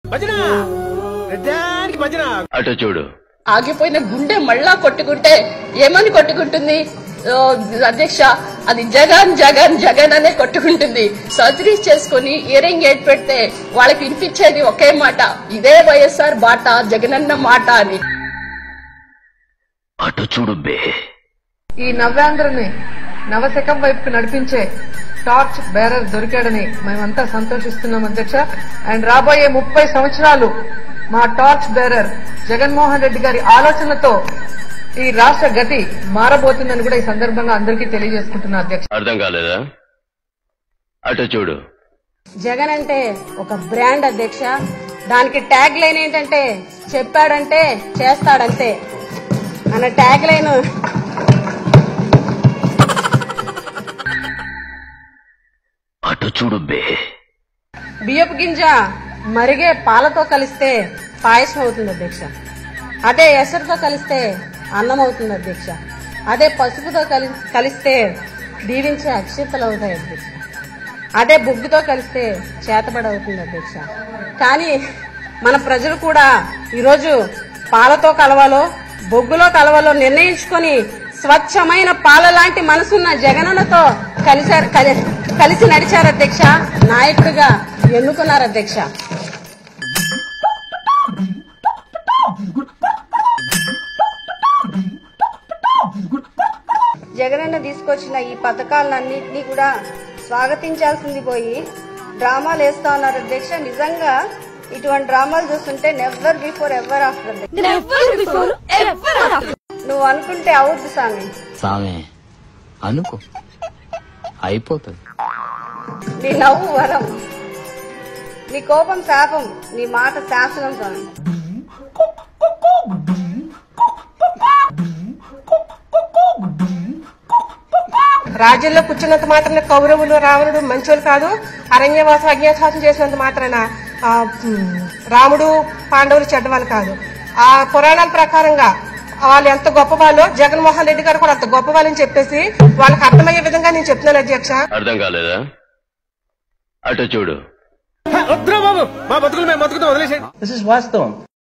భజన రెడ్డానికి భజన అటు చూడు ఆగిపోయిన గుండె మళ్ళా కొట్టుకుంటే ఏమని కొట్టుకుంటుంది ఓ, అధ్యక్ష అది జగన్ జగన్ జగన్ అనే కొట్టుకుంటుంది సర్జరీస్ చేసుకుని ఇయరింగ్ ఎయిడ్ పెడితే వాళ్ళకి వినిపించేది ఒకే మాట ఇదే వైఎస్ఆర్ బాట జగనన్న మాట అని అటు చూడు బే ఈ నవ్యాంధ్రని నవశకం వైపుకు నడిపించే టార్చ్ బేరర్ దొరికాడని మేమంతా సంతోషిస్తున్నాం అధ్యక్ష అండ్ రాబోయే ముప్పై సంవత్సరాలు మా టార్చ్ బేరర్ జగన్మోహన్ రెడ్డి గారి ఆలోచనలతో ఈ రాష్ట్ర గతి మారబోతుందని కూడా ఈ సందర్భంగా అందరికీ తెలియజేసుకుంటున్నా అధ్యక్ష అర్థం కాలేదా అటు చూడు జగన్ అంటే ఒక బ్రాండ్ అధ్యక్ష దానికి ట్యాగ్ లైన్ ఏంటంటే చెప్పాడంటే చేస్తాడంతే అన్న ట్యాగ్ లైన్ అటు చూడు బే బియ్యపు గింజ మరిగే పాలతో కలిస్తే పాయసం అవుతుంది అధ్యక్ష అదే ఎసరుతో కలిస్తే అన్నం అవుతుంది అధ్యక్ష అదే పసుపుతో కలి కలిస్తే దీవించే అక్షింతలు అవుతాయి అధ్యక్ష అదే బొగ్గుతో కలిస్తే చేతబడి అవుతుంది అధ్యక్ష కానీ మన ప్రజలు కూడా ఈరోజు పాలతో కలవాలో బొగ్గులో కలవాలో నిర్ణయించుకొని స్వచ్ఛమైన పాల లాంటి మనసున్న జగనన్నతో కలిసారు కలి- కలిసి నడిచారు అధ్యక్ష నాయకుడిగా ఎన్నుకున్నారు అధ్యక్ష జగనన్న తీసుకొచ్చిన ఈ పథకాలన్నింటినీ కూడా స్వాగతించాల్సింది పోయి డ్రామాలు వేస్తా ఉన్నారు అధ్యక్ష నిజంగా ఇటువంటి డ్రామాలు చూస్తుంటే నెవర్ బిఫోర్ ఎవర్ ఆఫ్టర్ నువ్వు అనుకుంటే అవుద్ది స్వామి సామే అనుకో అయిపోతుంది నీ నవ్వు వరం నీ కోపం శాపం నీ మాట శాసనం స్వామి రాజ్యంలో కూర్చున్నంత మాత్రాన కౌరవులు రావణుడు మంచోళ్ళు కాదు అరణ్యవాసం అజ్ఞాతవాసం చేసినంత మాత్రాన ఆ, ఉమ్, రాముడు పాండవులు చెడ్డవాళ్ళు కాదు ఆ పురాణాల ప్రకారంగా వాళ్ళు ఎంత గొప్పవాళ్ళో జగన్మోహన్ రెడ్డి గారు కూడా అంత గొప్పవాళ్ళని చెప్పేసి వాళ్ళకి అర్థమయ్యే విధంగా నేను చెప్తున్నాను అధ్యక్ష అర్థం కాలేదా అటు చూడు వద్దురా బాబు మా బతుకులు మేము బతుకుతాం వదిలేసేయండి దిస్ ఇస్ వాస్తవం